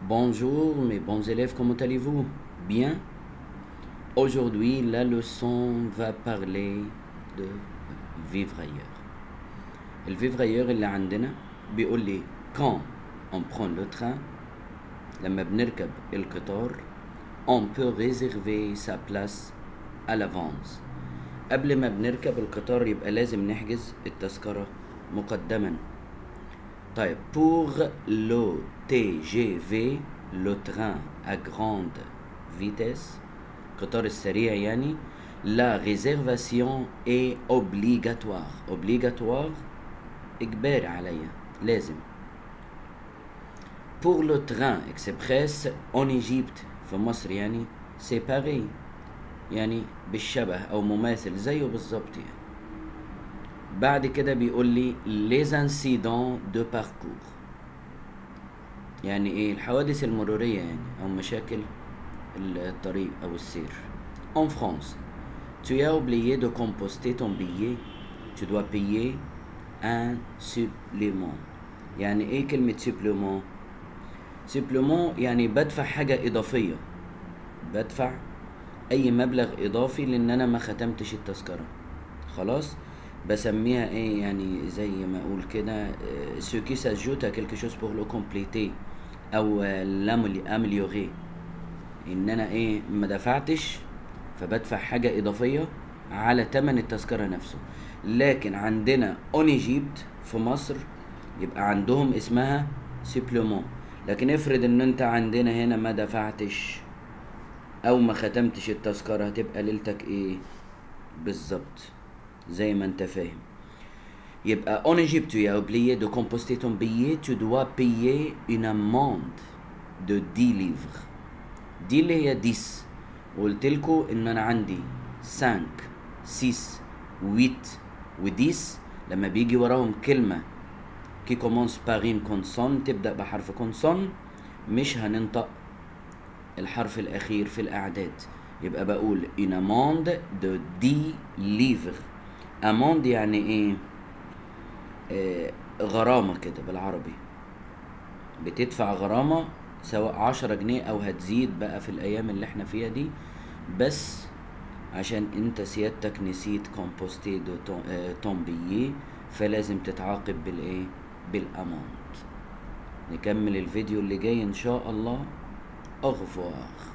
Bonjour mes bons élèves, comment allez-vous Bien Aujourd'hui, la leçon va parler de vivre ailleurs. Le vivre ailleurs اللي عندنا بيقول لي quand on prend le train لما بنركب القطار on peut réserver sa place à l'avance قبل ما بنركب القطار يبقى لازم نحجز التذكرة مقدما طيب pour le TGV le train à grande vitesse القطار السريع يعني la réservation est obligatoire obligatoire إجباري عليا لازم pour le train express en Égypte في مصر يعني c'est pareil يعني بالشبه او مماثل زيه بالظبط يعني بعد كده بيقول لي les incidents de parcours يعني ايه الحوادث المرورية يعني او مشاكل الطريق او السير en France tu as oublié de composter ton billet tu dois payer un supplément يعني ايه كلمة supplément supplément يعني بدفع حاجة اضافية بدفع اي مبلغ اضافي لان انا ما ختمتش التذكرة خلاص بسميها ايه يعني زي ما اقول كده ce qui s'ajoute à quelque chose pour le compléter او l'améliorer ان انا ايه ما دفعتش فبدفع حاجة اضافية على تمن التذكرة نفسه لكن عندنا اون ايجيبت في مصر يبقى عندهم اسمها سيبلومون لكن افرض ان انت عندنا هنا ما دفعتش او ما ختمتش التذكرة هتبقى ليلتك ايه بالظبط زي ما انت فاهم يبقى en Égypte tu as oublié de composter ton billet tu dois payer une amende de 10 livres دي اللي هي 10 وقلت لكم ان انا عندي 5 6 8 و 10 لما بيجي وراهم كلمة كي كومونس بارين كونسون تبدأ بحرف كونسون مش هننطق الحرف الأخير في الأعداد يبقى بقول une amende de 10 livres amende يعني إيه؟ آه غرامة كده بالعربي بتدفع غرامة سواء عشرة جنيه أو هتزيد بقى في الأيام اللي احنا فيها دي بس عشان انت سيادتك نسيت كومبوستي دو تون بيي فلازم تتعاقب بالايه بالامونت نكمل الفيديو اللي جاي ان شاء الله au revoir